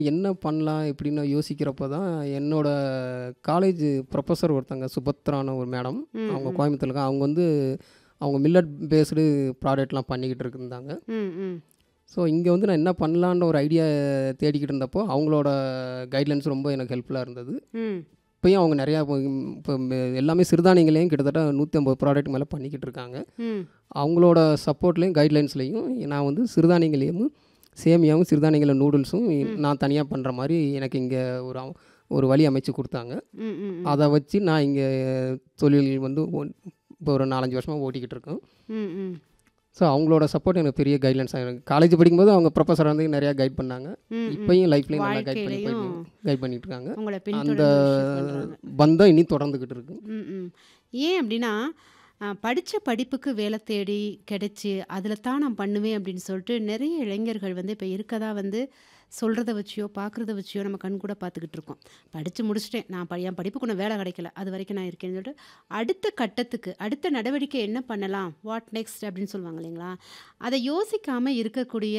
என்ன பண்ணலாம் இப்படின்னு யோசிக்கிறப்போ தான் என்னோட காலேஜ் ப்ரொஃபஸர் ஒருத்தங்க சுபத்ரான ஒரு மேடம் ம், அவங்க ம். கோயம்புத்தூர்ல இருக்காங்க அவங்க வந்து அவங்க மில்லட் பேஸ்டு ப்ராடக்ட்லாம் பண்ணிக்கிட்டு இருந்தாங்க ம் ம் ஸோ இங்கே வந்து நான் என்ன பண்ணலான்ற ஒரு ஐடியா தேடிக்கிட்டு இருந்தப்போ அவங்களோட கைட்லைன்ஸ் ரொம்ப எனக்கு ஹெல்ப்ஃபுல்லாக இருந்தது ம் இப்போயும் அவங்க நிறையா இப்போ இப்போ எல்லாமே சிறுதானியங்களையும் கிட்டத்தட்ட நூற்றி ஐம்பது ப்ராடக்ட் மேலே பண்ணிக்கிட்டு இருக்காங்க ம் அவங்களோட சப்போர்ட்லேயும் கைட்லைன்ஸ்லேயும் நான் வந்து சிறுதானியங்களையும் சேமியாவும் சிறுதானியங்கள நூடுல்ஸும் நான் தனியாக பண்ணுற மாதிரி எனக்கு இங்கே ஒரு அவ- ஒரு வழி அமைச்சு கொடுத்தாங்க ம் ம் ம். அதை வச்சு நான் இங்கே தொழில் வந்து ஒன்- இப்போ ஒரு நாலஞ்சு வருஷமாக ஓட்டிக்கிட்டு இருக்கேன் ம் ம் ஸோ அவங்களோட சப்போர்ட் எனக்கு பெரிய கைட்லைன்ஸாக எனக்கு காலேஜ் படிக்கும்போது அவங்க ப்ரொஃபஸர் வந்து நிறையா கைட் பண்ணாங்க ம், ம். இப்போயும் லைஃப்லையும் நல்லா கைட் பண்ணி வாழ்க்கையிலையும் கைட் பண்ணிட்டு இருக்காங்க உங்களை அந்த பின்தொடர்ந்து விஷயம் பண்றாங்க. பந்தம் இனி தொடர்ந்துக்கிட்டு இருக்கு ம் ம் ஏன் அப்படின்னா படித்த படிப்புக்கு வேலை தேடி கிடைச்சி அதில் தான் நான் பண்ணுவேன் அப்படின்னு சொல்லிட்டு நிறைய இளைஞர்கள் வந்து இப்போ இருக்கதா வந்து சொல்கிறத வச்சியோ பார்க்குறத வச்சியோ நம்ம கண் கூட பார்த்துக்கிட்டு இருக்கோம் படித்து முடிச்சிட்டேன் நான் ப என் படிப்புக்கு ஒன்றும் வேலை கிடைக்கல அது வரைக்கும் நான் இருக்கேன்னு சொல்லிட்டு அடுத்த கட்டத்துக்கு அடுத்த நடவடிக்கை என்ன பண்ணலாம் வாட் நெக்ஸ்ட் அப்படின்னு சொல்லுவாங்க இல்லைங்களா அதை யோசிக்காமல் இருக்கக்கூடிய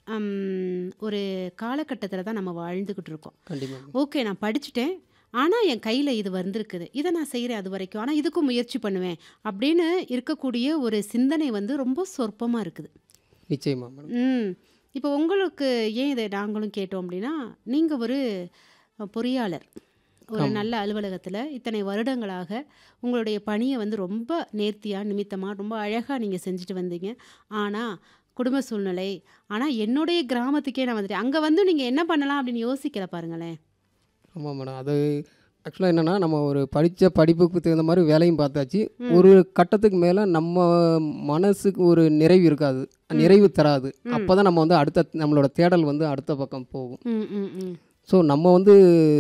ஹம், ஒரு காலகட்டத்தில் தான் நம்ம வாழ்ந்துக்கிட்டு இருக்கோம் கண்டிப்பாக ஓகே நான் படிச்சுட்டேன் ஆனால் என் கையில் இது வந்திருக்குது இதை நான் செய்கிறேன் அது வரைக்கும் ஆனால் இதுக்கும் முயற்சி பண்ணுவேன் அப்படின்னு இருக்கக்கூடிய ஒரு சிந்தனை வந்து ரொம்ப சொற்பமாக இருக்குது நிச்சயமா மேடம் ம் இப்போ உங்களுக்கு ஏன் இதை நாங்களும் கேட்டோம் அப்படின்னா நீங்கள் ஒரு பொறியாளர் ஒரு நல்ல அலுவலகத்தில் இத்தனை வருடங்களாக உங்களுடைய பணியை வந்து ரொம்ப நேர்த்தியாக நிமித்தமாக ரொம்ப அழகாக நீங்கள் செஞ்சுட்டு வந்தீங்க ஆனால் குடும்ப சூழ்நிலை ஆனால் என்னுடைய கிராமத்துக்கே நான் வந்துட்டேன் அங்கே வந்து நீங்கள் என்ன பண்ணலாம் அப்படின்னு யோசிக்கல பாருங்களேன் ஆமாம் மேடம் அது ஆக்சுவலாக என்னென்னா நம்ம ஒரு படித்த படிப்புக்கு தகுந்த மாதிரி வேலையும் பார்த்தாச்சு ஒரு கட்டத்துக்கு மேலே நம்ம மனசுக்கு ஒரு நிறைவு இருக்காது நிறைவு தராது அப்போ தான் நம்ம வந்து அடுத்த நம்மளோட தேடல் வந்து அடுத்த பக்கம் போகும் ம் ம் ம் ஸோ நம்ம வந்து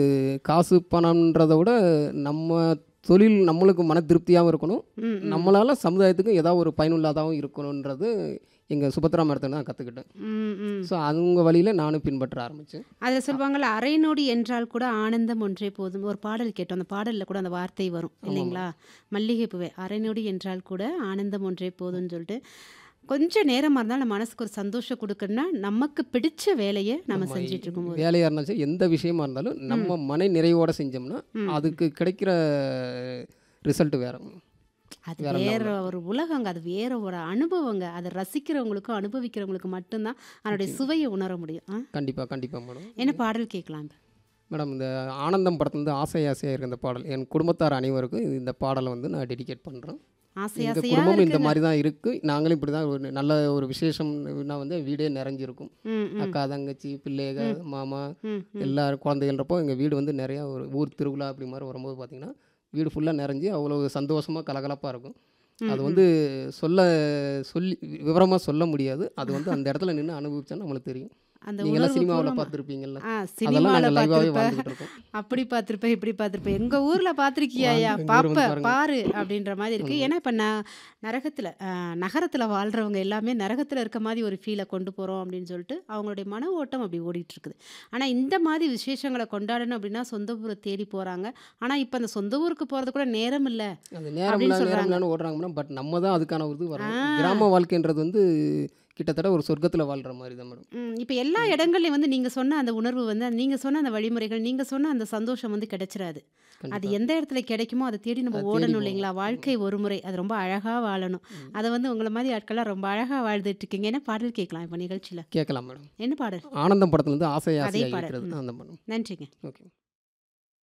காசு பணம்ன்றதை விட நம்ம தொழில் நம்மளுக்கு மன திருப்தியாகவும் இருக்கணும் ம், நம்மளால் சமுதாயத்துக்கு ஏதாவது ஒரு பயனுள்ளதாகவும் இருக்கணுன்றது எங்கள் சுபத்ரா மேடத்தை நான் கற்றுக்கிட்டேன் ம் ம் ஸோ அவங்க வழியில் நானும் பின்பற்ற ஆரம்பித்தேன் அதில் சொல்லுவாங்கள்ல அரை நொடி என்றால் கூட ஆனந்தம் ஒன்றே போதும் ஒரு பாடல் கேட்டோம் அந்த பாடலில் கூட அந்த வார்த்தை வரும் இல்லைங்களா மல்லிகை பூவே அரை நொடி என்றால் கூட ஆனந்தம் ஒன்றே போதும்னு சொல்லிட்டு கொஞ்சம் நேரமாக இருந்தாலும் நம்ம மனசுக்கு ஒரு சந்தோஷம் கொடுக்கணும்னா நமக்கு பிடிச்ச வேலையை நம்ம செஞ்சுட்டு இருக்கும்போது வேலையாக இருந்தாலும் சரி எந்த விஷயமா இருந்தாலும் நம்ம மன நிறைவோட செஞ்சோம்னா அதுக்கு கிடைக்கிற ரிசல்ட் வேற அது வேற ஒரு உலகங்க அது வேற ஒரு அனுபவங்க அதை ரசிக்கிறவங்களுக்கும் அனுபவிக்கிறவங்களுக்கு மட்டும்தான் அதனுடைய சுவையை உணர முடியும் ஆ? கண்டிப்பாக கண்டிப்பாக மேடம் என்ன பாடல் கேட்கலாம் இப்ப? மேடம் இந்த ஆனந்தம் படத்துலேருந்து ஆசை ஆசையாக இருக்க இந்த பாடல் என் குடும்பத்தார் அனைவருக்கும் இந்த பாடலை வந்து நான் டெடிகேட் பண்ணுறேன் ஆசை எங்கள் ஆசையா குடும்பமும் இந்த இருக்குங்க. மாதிரி தான் இருக்குது நாங்களும் இப்படி தான் ஒரு நல்ல ஒரு விசேஷம்னா வந்து வீடே நிறைஞ்சிருக்கும் ம் ம் அக்கா தங்கச்சி பிள்ளைக மாமா ம் எல்லாரும் குழந்தைகள்ன்றப்போ எங்கள் வீடு வந்து நிறையா ஒரு ஊர் திருவிழா அப்படி மாதிரி வரும்போது பார்த்திங்கன்னா வீடு ஃபுல்லாக நிறைஞ்சு அவ்வளோ சந்தோஷமாக கலகலப்பாக இருக்கும் அது வந்து சொல்ல சொல்லி விவரமாக சொல்ல முடியாது அது வந்து அந்த இடத்துல நின்று அனுபவிச்சா நம்மளுக்கு தெரியும் அந்த நீங்களாம் உணர்வு சினிமாவில் பூர்வமா- பார்த்துருப்பீங்கல்ல ஆ அதெல்லாம் சினிமாவில் நாங்கள் லைவாகவே பார்த்துருப்ப வாழ்ந்துகிட்டு இருக்கோம் அப்படி பார்த்துருப்ப இப்படி பார்த்துருப்ப எங்கள் ஊரில் பார்த்துருக்கியா ஐயா எங்க ஊர் பாப்ப வந்து பாருங்க. பாரு அப்படின்ற மாதிரி இருக்குது ஏன்னா இப்போ நான் நரகத்தில் நகரத்தில் வாழ்கிறவங்க எல்லாமே நரகத்தில் இருக்க மாதிரி ஒரு ஃபீலை கொண்டு போகிறோம் அப்படின்னு சொல்லிட்டு அவங்களுடைய மன ஓட்டம் அப்படி ஓடிட்டு இருக்குது ஆனால் இந்த மாதிரி விசேஷங்களை கொண்டாடணும் அப்படின்னா சொந்த ஊரை தேடி போகிறாங்க ஆனால் இப்போ அந்த சொந்த ஊருக்கு போகிறது கூட நேரம் இல்லை அது நேரம் அப்படின்னு இல்லை நேரம் சொல்றாங்க. இல்லைன்னு ஓடுறாங்க மேடம் பட் நம்ம தான் அதுக்கான ஒரு இது வரும் கிராம வாழ்க்கைன்றது வந்து கிட்டத்தட்ட ஒரு சொர்க்கத்தில் வாழ்கிற மாதிரி தான் மேடம் இப்போ எல்லா இடங்கள்லையும் வந்து நீங்கள் சொன்ன அந்த உணர்வு வந்து நீங்கள் சொன்ன அந்த வழிமுறைகள் நீங்கள் சொன்ன அந்த சந்தோஷம் வந்து கிடைச்சிராது அது எந்த இடத்துல கிடைக்குமோ அதை தேடி நம்ம அதை தேடி ஓடணும் போகணும். இல்லைங்களா வாழ்க்கை ஒரு முறை அது ரொம்ப அழகாக வாழணும் அதை வந்து உங்களை மாதிரி ஆட்கள்லாம் ரொம்ப அழகாக வாழ்ந்துட்டு இருக்கீங்க என்ன பாடல் கேட்கலாம் இப்போ நிகழ்ச்சியில் கேட்கலாம் மேடம் என்ன பாடல் ஆனந்தம் படத்துல இருந்து ஆசை அதே ஆசையாக பாடல். இருக்கிறது அந்த படம் நன்றிங்க ஓகே